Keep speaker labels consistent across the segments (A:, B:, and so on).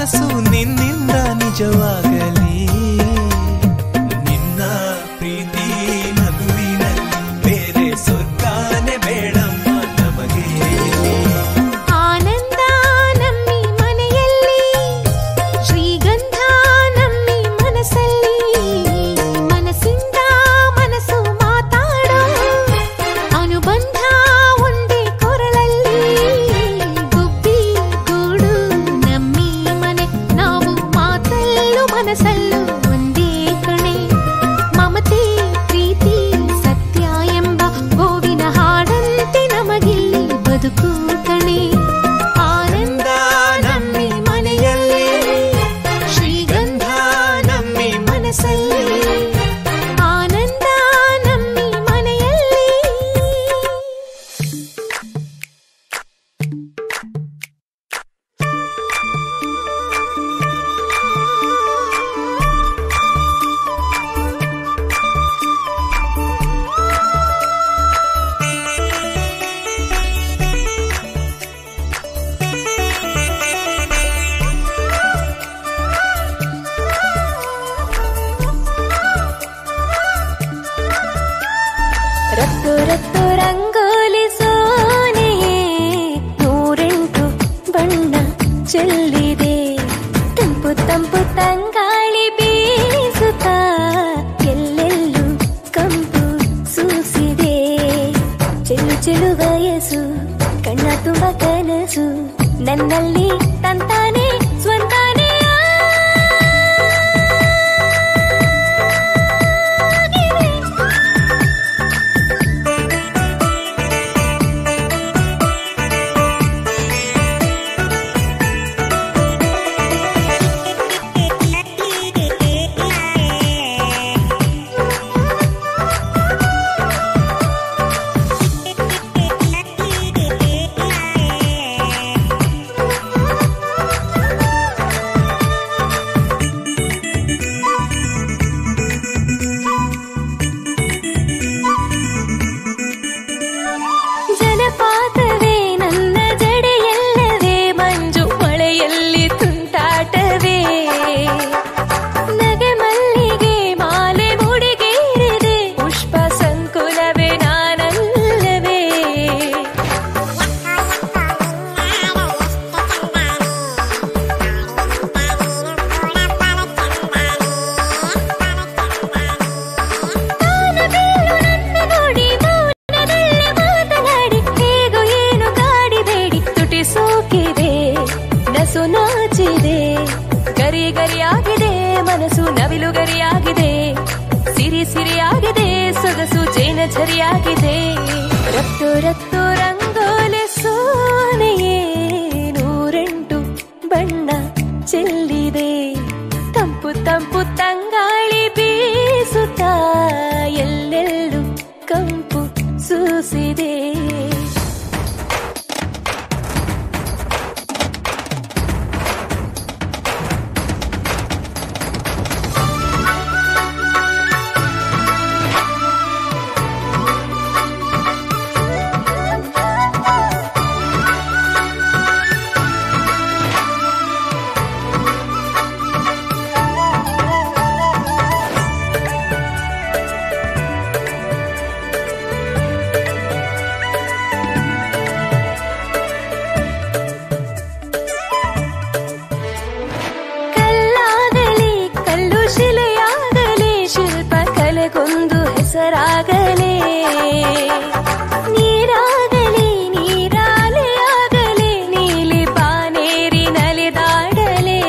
A: ಕನಸು ನಿನ್ನಿಂದ ನಿಜವಾಗಲಿ ನಿನ್ನ ಪ್ರೀತಿ ನಗುವಿನಲ್ಲಿ ಬೇರೆ ಸ್ವರ್ಗಾನೆ ಬೇಡಮ್ಮ ನಮಗೆ
B: ಆನಂದ ನಮ್ಮಿ ಮನೆಯಲ್ಲಿ ಶ್ರೀಗಂಧ ನಮ್ಮಿ ಮನಸ್ಸಲ್ಲಿ ಮನಸ್ಸಿಂದ ಮನಸ್ಸು ಮಾತಾಡೋ ಅನುಬಂಧ ಒಂದೇ ಕೊರಳಲ್ಲಿ ಗುಬ್ಬಿ ಗೂಡು ನಮ್ಮಿ ಮನೆ ನಾವು ಮಾತಲ್ಲೂ ಮನಸ್ಸಲ್ಲೂ ಒಂದೇ ಕಣೆ ಮಮತೆ ಪ್ರೀತಿ ಸತ್ಯ ಎಂಬ ಗೋವಿನ ಹಾಡಂತೆ ನಮಗಿಲ್ಲಿ ಬದುಕು ಕಣೆ ಆನಂದ ನಮ್ಮಿ ಮನೆಯಲ್ಲಿ ಶ್ರೀಗಂಧ ನಮ್ಮಿ ಮನಸ್ಸಲ್ಲಿ ಆನಂದ ನಮ್ಮಿ ಮನೆಯಲ್ಲಿ ರತ್ತು ರತ್ತು ರಂಗೋಲಿ ಸೋನೆಯೇ ನೂರೆಂಟು ಬಣ್ಣ ಚೆಲ್ಲಿದೆ ತಂಪು ತಂಪು ತಂಗಾಳಿ ಬೀಸುತ್ತ ಎಲ್ಲೆಲ್ಲೂ ಕಂಪು ಸೂಸಿದೆ ಚೆಲು ಚೆಲು ವಯಸ್ಸು ಕಣ್ಣ ತುಂಬ ಕನಸು ನನ್ನಲ್ಲಿ ತಂತಾನೆ ಸ್ವಂತಾನೆ ಆಗಿದೆ. ಜಲಪಾತವೇ ನನ್ನ ಜಡೆಯಲ್ಲವೇ ಮಂಜು ಮಳೆಯಲ್ಲಿ ತುಂಟಾಟವೇ ನಗೆ ಮಲ್ಲಿಗೆ ಮಾಲೆ ಮುಡಿಗೇರಿದೆ ಪುಷ್ಪ ಸಂಕುಲವೇ ನಾನಲ್ಲವೇ ಕಾನಬಿಲ್ಲು ನನ್ನ ನೋಡಿ ಮೌನದಲ್ಲೇ ಮಾತನಾಡಿ ಹೇಗೋ ಏನು ಕಾಡಿಬೇಡಿ ತುಟಿ ಸೋಕಿದೆ ನಸು ನಾಚಿದೆ ಗರಿ ಗರಿಯಾಗಿದೆ ಮನಸ್ಸು ನವಿಲು ಗರಿಯಾಗಿದೆ ಸಿರಿ ಸಿರಿಯಾಗಿದೆ ಸೊಗಸು ಜೇನ ಝರಿಯಾಗಿದೆ ರತ್ತು ರತ್ತು ರಂಗೋಲೆ ಸೋನೆಯೇ ನೂರೆಂಟು ಬಣ್ಣ ಚೆಲ್ಲಿದೆ ತಂಪು ತಂಪು ತಂಗಾಳಿ ಬೀಸುತ್ತ ಎಲ್ಲೆಲ್ಲೂ ಕಂಪು ಸೂಸಿದೆ ಕಲ್ಲಾಗಲಿ ಕಲ್ಲು ಶಿಲೆಯಾಗಲಿ ಶಿಲ್ಪ ಕಲೆಗೊಂದು ಹೆಸರಾಗಲಿ ನೀರಾಗಲಿ ನೀರಾಲೆಯಾಗಲಿ ನೀಲಿ ಬಾನೇರಿ ನಲಿದಾಡಲಿ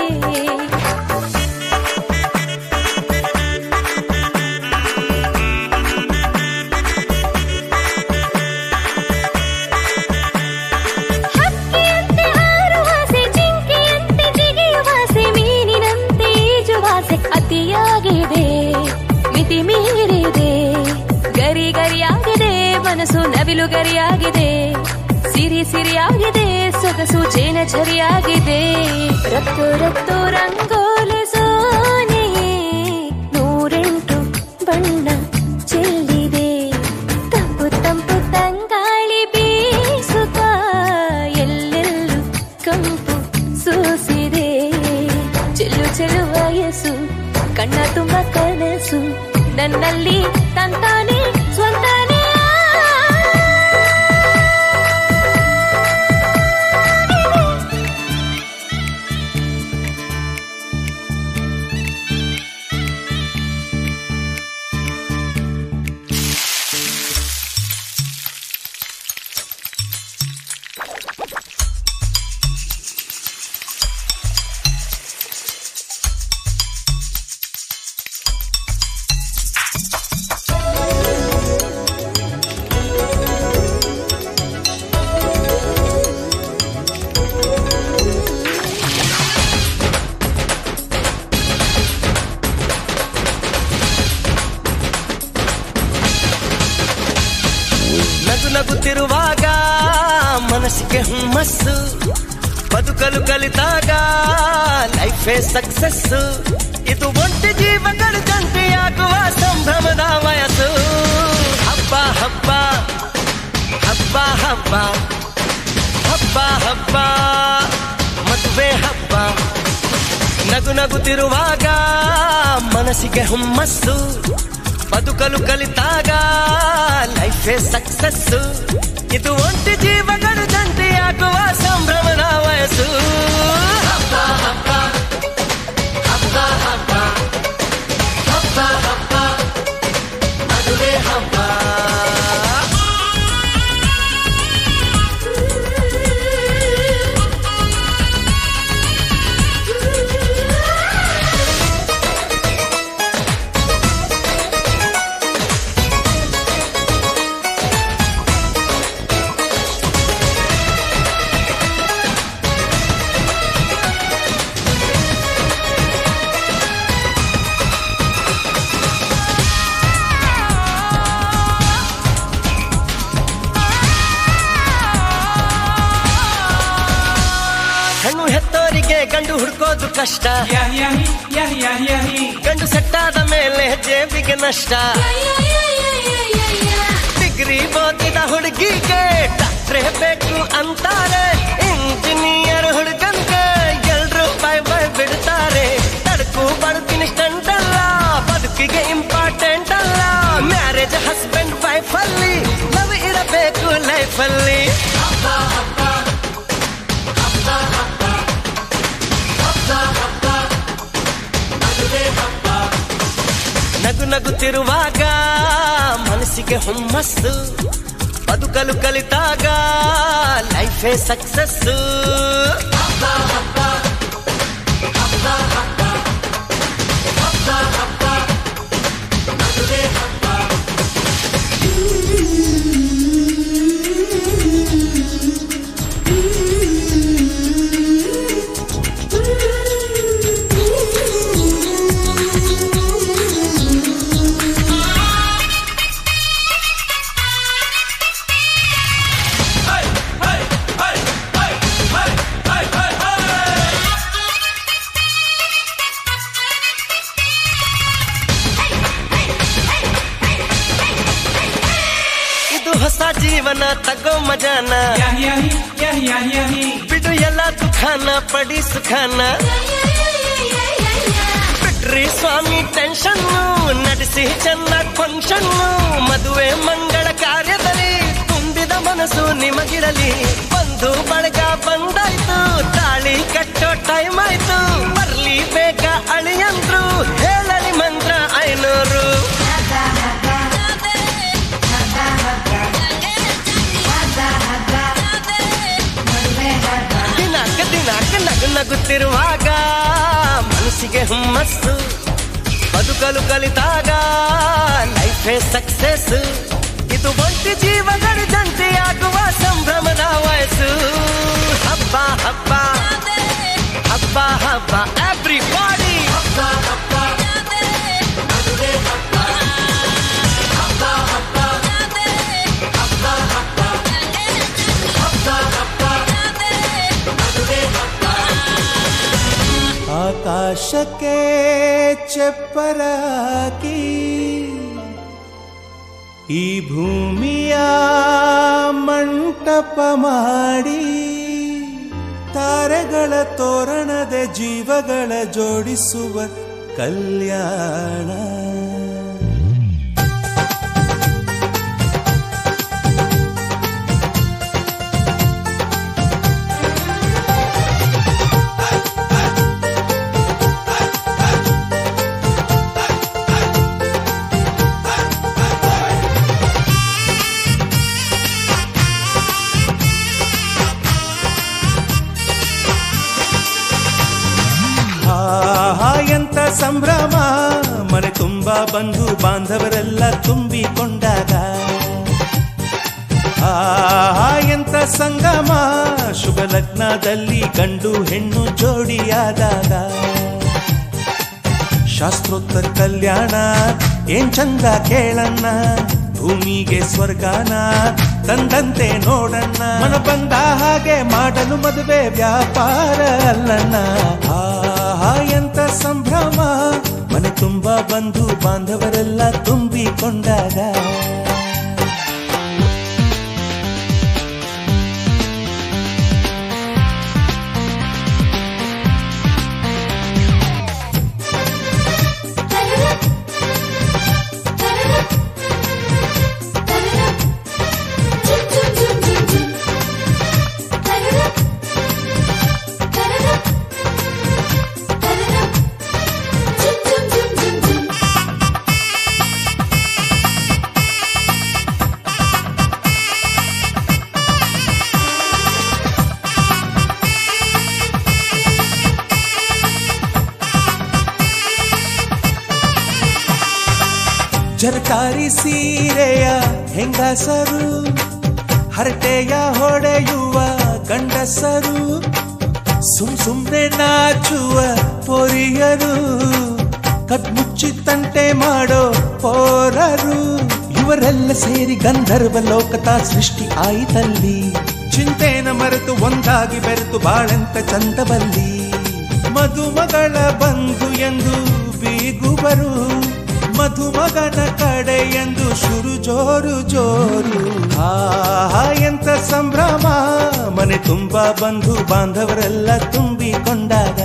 B: ಹಕ್ಕಿಯಂತೆ ಹಾರುವ ಆಸೆ ಜಿಂಕೆಯಂತೆ ಜಿಗಿಯುವ ಆಸೆ ಮೀನಿನಂತೆ ಈಜುವ ಆಸೆ ಅತಿಯಾಗಿದೆ ಮಿತಿ ಮೀರಿದೆ ಗರಿ ಗರಿಯಾಗಿದೆ ಮನಸ್ಸು ನವಿಲು ಗರಿಯಾಗಿದೆ ಸಿರಿ ಸಿರಿಯಾಗಿದೆ ಸೊಗಸು ಜೇನ ಝರಿಯಾಗಿದೆ ರತ್ತು ರತ್ತು ರಂಗೋಲೆ ಸೋನೆಯೇ ನೂರೆಂಟು ಬಣ್ಣ ಚೆಲ್ಲಿದೆ ತಂಪು ತಂಪು ತಂಗಾಳಿ ಬೀಸುತ್ತ ಎಲ್ಲೆಲ್ಲೂ ಕಂಪು ಸೂಸಿದೆ ಚೆಲು ವಯಸ್ಸು ಕಣ್ಣ ತುಂಬ ಕನಸು ನನ್ನಲ್ಲಿ ತಂತಾನೆ ಸ್ವಂತಾನೆ
A: ನಗು ನಗುತ್ತಿರುವಾಗ ಮನಸ್ಸಿಗೆ ಹುಮ್ಮಸ್ಸು ಬದುಕಲು ಕಲಿತಾಗ ಲೈಫೇ ಸಕ್ಸಸ್ ಇದು ಒಂಟಿ ಜೀವಗಳ ಜಂಟಿಯಾಗುವ ಸಂಭ್ರಮದ ವಯಸ್ಸು ಹಬ್ಬ ಹಬ್ಬ ಹಬ್ಬ ಹಬ್ಬ ಹಬ್ಬ ಹಬ್ಬ ಮದುವೆ ಹಬ್ಬ ನಗು ನಗುತ್ತಿರುವಾಗ ಮನಸ್ಸಿಗೆ ಹುಮ್ಮಸ್ಸು ಬದುಕಲು ಕಲಿತಾಗ ಲೈಫೇ ಸಕ್ಸಸ್ ಇದು ಒಂಟಿ ಜೀವಗಳು ಜಂಟಿಯಾಗುವ ಸಂಭ್ರಮದ ವಯಸ್ಸು ಹಬ್ಬ ಹಬ್ಬ ಹಬ್ಬ ಹಬ್ಬ ಹಬ್ಬ ಹಬ್ಬ ಮದುವೆ ಹಬ್ಬ ಹೆಣ್ಣು ಹೆತ್ತೋರಿಗೆ ಗಂಡು ಹುಡ್ಕೋದು ಕಷ್ಟ ಗಂಡು ಸೆಟ್ಟಾದ ಮೇಲೆ ಜೇಬಿಗೆ ನಷ್ಟ ಡಿಗ್ರಿ ಓದಿದ ಹುಡುಗಿಗೆ ಡಾಕ್ಟ್ರೇ ಬೇಕು ಅಂತಾರೆ ಇಂಜಿನಿಯರ್ ಹುಡುಗಂಗೆ ಎಲ್ರು ಬೈ ಬೈ ಬಿಡ್ತಾರೆ ತಡಕು ಬದುಕಿನ ಸ್ಟಂಟ್ ಅಲ್ಲ ಬದುಕಿಗೆ ಇಂಪಾರ್ಟೆಂಟ್ ಅಲ್ಲ ಮ್ಯಾರೇಜ್ ಹಸ್ಬೆಂಡ್ ವೈಫ್ ಅಲ್ಲಿ ಲವ್ ಇರಬೇಕು ಲೈಫ್ ಅಲ್ಲಿ ನಗು ನಗುತ್ತಿರುವಾಗ ಮನಸ್ಸಿಗೆ ಹುಮ್ಮಸ್ಸು ಬದುಕಲು ಕಲಿತಾಗ ಲೈಫೇ ಸಕ್ಸಸ್ ಇದು ಹೊಸ ಜೀವನ ತಗೋ ಮಜಾನ ಬಿಡು ಎಲ್ಲ ದುಃಖಾನ ಪಡಿ ಸುಖಾನ ಬಿಟ್ರಿ ಸ್ವಾಮಿ ಟೆನ್ಷನ್ ನಡೆಸಿ ಚೆನ್ನಾಗ್ ಫಂಕ್ಷನ್ ಮದುವೆ ಮಂಗಳ ಕಾರ್ಯದಲ್ಲಿ ತುಂಬಿದ ಮನಸ್ಸು ನಿಮಗಿರಲಿ ಬಂಧು ಬಳಗ ಬಂದಾಯ್ತು ತಾಳಿ ಕಟ್ಟೋ ಟೈಮ್ ಆಯ್ತು ಬರ್ಲಿ ಬೇಗ ಅಳಿಯಂದ್ರು ಹೇಳಲಿ ಮಂತ್ರ ಐನೂರು ದಿನಾಕ ದಿನಾಕ ನಗು ನಗುತ್ತಿರುವಾಗ ಮನಸ್ಸಿಗೆ ಹುಮ್ಮಸ್ಸು ಬದುಕಲು ಕಲಿತಾಗ ಲೈಫೇ ಸಕ್ಸಸ್ ಇದು ಒಂಟಿ ಜೀವಗಳು ಜಂಟಿಯಾಗುವ ಸಂಭ್ರಮದ ವಯಸ್ಸು ಹಬ್ಬ ಹಬ್ಬ ಹಬ್ಬ ಹಬ್ಬ ಎವ್ರಿ ಬಾಡಿ ಹಬ್ಬ ಹಬ್ಬ ಮದುವೆ ಹಬ್ಬ ಹಬ್ಬ ಹಬ್ಬ ಹಬ್ಬ ಹಬ್ಬ ಹಬ್ಬ ಹಬ್ಬ ಮದುವೆ ಹಬ್ಬ
C: ಆಕಾಶಕ್ಕೆ ಚೆಪ್ಪರ ಹಾಕಿ ಈ ಭೂಮಿಯ ಮಂಟಪ ಮಾಡಿ ತಾರೆಗಳ ತೋರಣದ ಕಾಣದೆ ಜೀವಗಳ ಜೋಡಿಸುವ ಕಲ್ಯಾಣ ಆಹಾ ಎಂತ ಸಂಭ್ರಮ ಮನೆ ತುಂಬ ಬಂಧು ಬಾಂಧವರೆಲ್ಲ ತುಂಬಿಕೊಂಡಾಗ ಆಹಾ ಎಂತ ಸಂಗಮ ಶುಭ ಲಗ್ನದಲ್ಲಿ ಗಂಡು ಹೆಣ್ಣು ಜೋಡಿಯಾದಾಗ ಶಾಸ್ತ್ರೋತ್ತರ ಕಲ್ಯಾಣ ಏನ್ ಚಂದ ಕೇಳಣ್ಣ ಭೂಮಿಗೆ ಸ್ವರ್ಗಾನ ತಂದಂತೆ ನೋಡಣ್ಣ ಮನ ಬಂದ ಹಾಗೆ ಮಾಡಲು ಮದುವೆ ವ್ಯಾಪಾರ ಅಲ್ಲಣ್ಣ ಆಹಾ ಎಂತ ಸಂಭ್ರಮ ಮನೆ ತುಂಬ ಬಂಧು ಬಾಂಧವರೆಲ್ಲ ತುಂಬಿಕೊಂಡಾಗ ಜರಕಾರಿ ಸೀರೆಯ ಹೆಂಗಸರು ಹರಟೆಯ ಹೊಡೆಯುವ ಗಂಡಸರು ಸುಮ್ ಸುಮ್ನೆ ನಾಚುವ ಪೊರಿಯರು ಕದ್ಮುಚ್ಚಿ ತಂಟೆ ಮಾಡೋ ಪೋರರು ಇವರೆಲ್ಲ ಸೇರಿ ಗಂಧರ್ವ ಲೋಕದ ಸೃಷ್ಟಿ ಆಯಿತಲ್ಲಿ ಚಿಂತೆನ ಮರೆತು ಒಂದಾಗಿ ಬೆರೆತು ಬಾಳೆಂತ ಚಂದವಲ್ಲಿ ಮದುಮಗಳ ಬಂಧು ಎಂದು ಬೀಗುವರು ಮಧುಮಗನ ಕಡೆ ಎಂದು ಶುರು ಜೋರು ಜೋರು ಆಹಾ ಎಂತ ಸಂಭ್ರಮ ಮನೆ ತುಂಬ ಬಂಧು ಬಾಂಧವರೆಲ್ಲ ತುಂಬಿಕೊಂಡಾಗ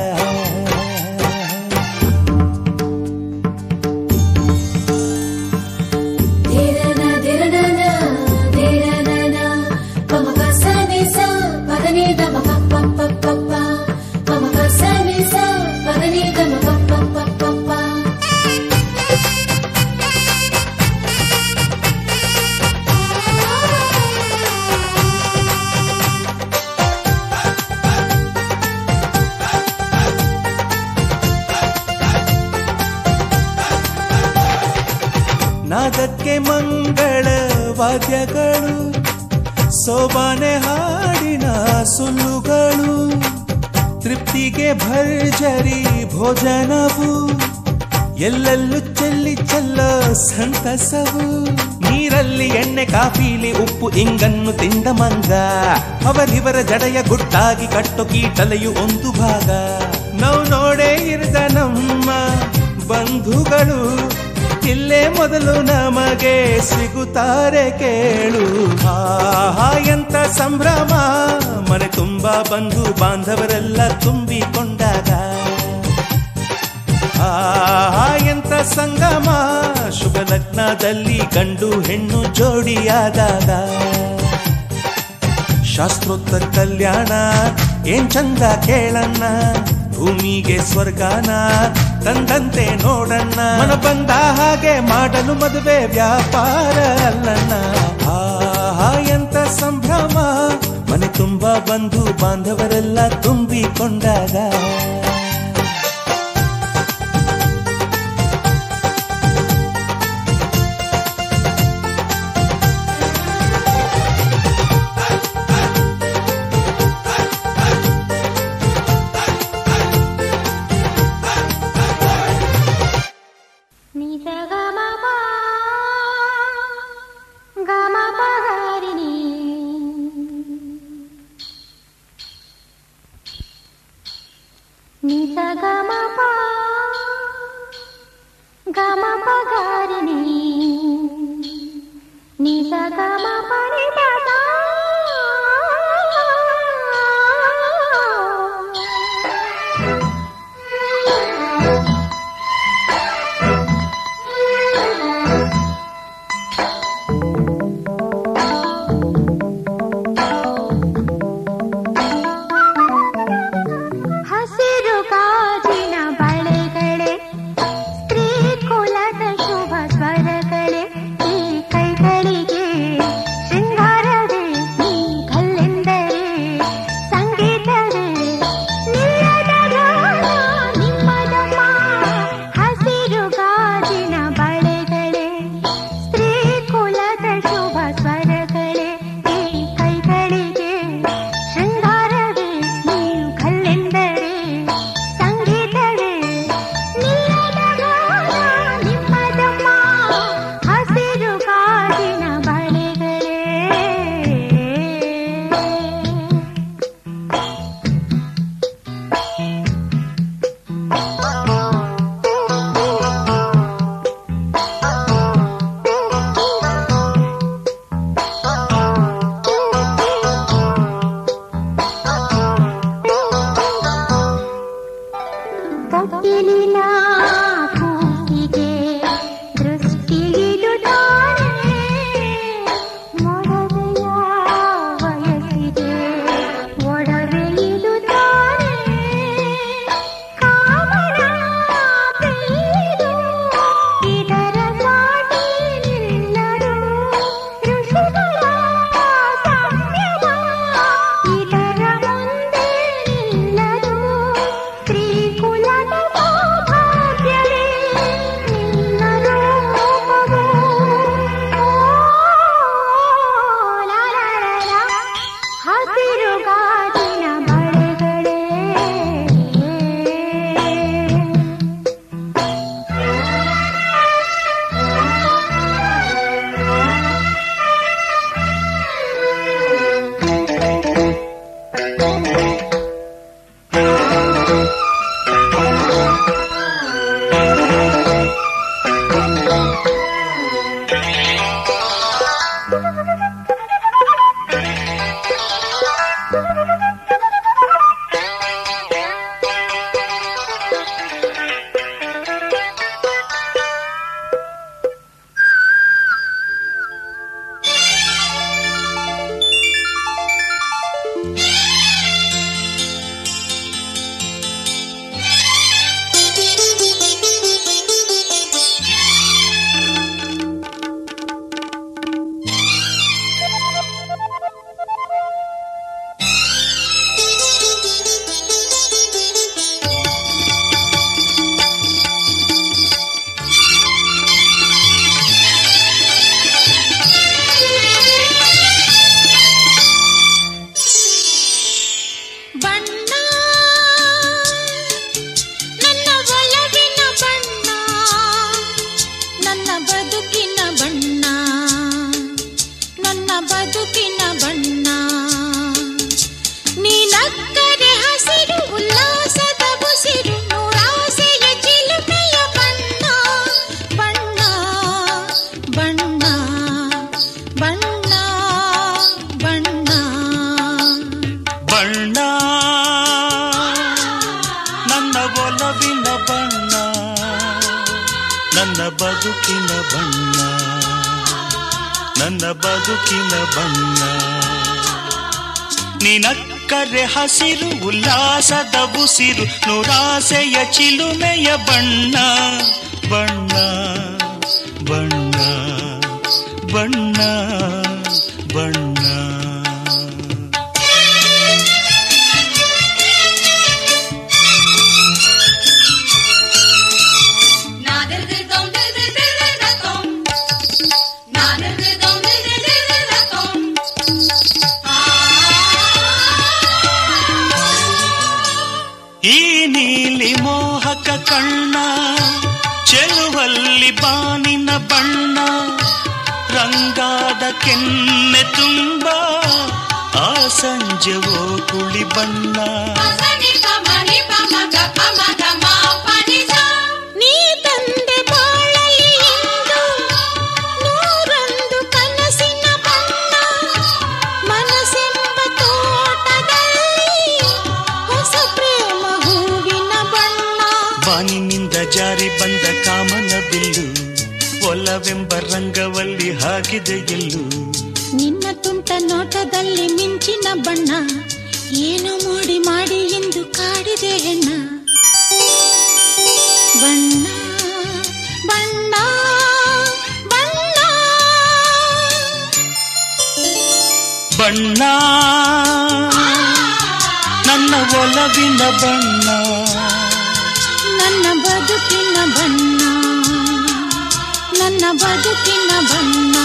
C: ನಾದಕ್ಕೆ ಮಂಗಳ ವಾದ್ಯಗಳು ಸೋಬಾನೆ ಹಾಡಿನ ಸುಳ್ಳುಗಳು ತೃಪ್ತಿಗೆ ಭರ್ಜರಿ ಭೋಜನವು ಎಲ್ಲೆಲ್ಲೂ ಚೆಲ್ಲಿ ಚೆಲ್ಲೋ ಸಂತಸವು ನೀರಲ್ಲಿ ಎಣ್ಣೆ ಕಾಫಿಲಿ ಉಪ್ಪು ಇಂಗನ್ನು ತಿಂದ ಮಂಗ ಅವರಿವರ ಜಡೆಯ ಗುಟ್ಟಾಗಿ ಕಟ್ಟು ಕೀಟಲೆಯು ಒಂದು ಭಾಗ ನಾವು ನೋಡೇ ಇರದ ನಮ್ಮ ಬಂಧುಗಳು ಇಲ್ಲೇ ಮೊದಲು ನಮಗೆ ಸಿಗುತ್ತಾರೆ ಕೇಳು ಆಹಾ ಎಂತ ಸಂಭ್ರಮ ಮನೆ ತುಂಬ ಬಂಧು ಬಾಂಧವರೆಲ್ಲ ತುಂಬಿಕೊಂಡಾಗ ಆಹಾ ಎಂತ ಸಂಗಮ ಶುಭ ಲಗ್ನದಲ್ಲಿ ಗಂಡು ಹೆಣ್ಣು ಜೋಡಿಯಾದಾಗ ಶಾಸ್ತ್ರೋತ್ತರ ಕಲ್ಯಾಣ ಏನ್ ಚಂದ ಕೇಳಣ್ಣ ಭೂಮಿಗೆ ಸ್ವರ್ಗಾನ ತಂದಂತೆ ನೋಡಣ್ಣ ಮನ ಬಂದ ಹಾಗೆ ಮಾಡಲು ಮದುವೆ ವ್ಯಾಪಾರ ಅಲ್ಲಣ್ಣ ಆಹಾ ಎಂತ ಸಂಭ್ರಮ ಮನೆ ತುಂಬ ಬಂಧು ಬಾಂಧವರೆಲ್ಲ ತುಂಬಿಕೊಂಡಾಗ
B: ನಿಸ ಗಮ ಪ ಗಮ ಪಗಾರಿಣಿ ನಿಸ ಗಮ ಪನಿ ಪದ ತೊಟ್ಟಿಲಿನ ಕೂಗಿಗೆ ದೃಷ್ಟಿಗಿಡುತ್ತಾನೆ ಮೊಡವೆಯ ವಯಸ್ಸಿಗೆ ಒಡವೆಯಿಡುತ್ತಾನೆ ಕಾಮನ ಬೆಳೆದು ಇದರ ಸಾಟಿ ನಿಲ್ಲರು ಋಷಿಗಳ ಸಂಯಮ ಇದರ ಮುಂದೆ ನಿಲ್ಲದು ಶ್ರೀಕುಲದ ಸೌಭಾಗ್ಯವೇ ನಿನ್ನ ರೂಪವು ಓ, ಲಾ, ಲಾ, ಲಾ, ಲಾ. ಹಸಿರು ಗಾಜಿನ ಬಳೆಗಳೇ
D: ಬಣ್ಣ ನನ್ನ ಒಲವಿನ ಬಣ್ಣ ನನ್ನ ಬದುಕಿನ ಬಣ್ಣ ನನ್ನ ಬದುಕಿನ ಬಣ್ಣ ನೀನಕ್ಕರೆ ಹಸಿರು ಉಲ್ಲಾಸದ ಉಸಿರು ನೂರಾಸೆಯ ಚಿಲುಮೆಯ ಬಣ್ಣ ಬಣ್ಣ ಬಣ್ಣ ಬಣ್ಣ ಬಣ್ಣ
C: ಬಣ್ಣ ನನ್ನ ಒಲವಿನ ಬಣ್ಣ ನನ್ನ ಬದುಕಿನ ಬಣ್ಣ ನನ್ನ ಬದುಕಿನ ಬಣ್ಣ ನಿನಕ್ಕರೆ ಹಸಿರು ಉಲ್ಲಾಸದ ಉಸಿರು ನೂರಾಸೆಯ ಚಿಲುಮೆಯ ಬಣ್ಣ ಬಣ್ಣ ಬಣ್ಣ ಬಣ್ಣ ಬಣ್ಣ ಈ ನೀಲಿ ಮೋಹಕ ಕಣ್ಣ ಚೆಲುವಲ್ಲಿ ಬಾನಿನ ಬಣ್ಣ ರಂಗಾದ ಕೆನ್ನೆ ತುಂಬ ಆ ಸಂಜೆವೋ ಕುಳಿ ಬಣ್ಣ
D: ನೀ ತಂದೆ ಬಾಳಲಿ ಇಂದು ನೂರೊಂದು ಕನಸಿನ ಬಣ್ಣ ಮನಸ್ಸೆಂಬ ತೋಟದಲ್ಲಿ ಹೊಸ ಪ್ರೇಮ ಹೂವಿನ ಬಣ್ಣ
C: ಬಾನಿನಿಂದ ಜಾರಿ ಬಂದ ಕಾಮನ ಬಿಲ್ಲು ಒಲವೆಂಬ ರಂಗವಲ್ಲಿ ಹಾಕಿದೆ ಎಲ್ಲೂ
D: ನಿನ್ನ ತುಂಟ ನೋಟದಲ್ಲಿ ಮಿಂಚಿನ ಬಣ್ಣ ಏನು ಮೋಡಿ ಮಾಡಿ ಎಂದು ಕಾಡಿದೆ ಹೆಣ್ಣ ಬಣ್ಣ ಬಣ್ಣ ಬಣ್ಣ
C: ಬಣ್ಣ ನನ್ನ ಒಲವಿನ ಬಣ್ಣ
D: ನನ್ನ ಬದುಕಿನ ಬಣ್ಣ ನನ್ನ ಬದುಕಿನ ಬಣ್ಣ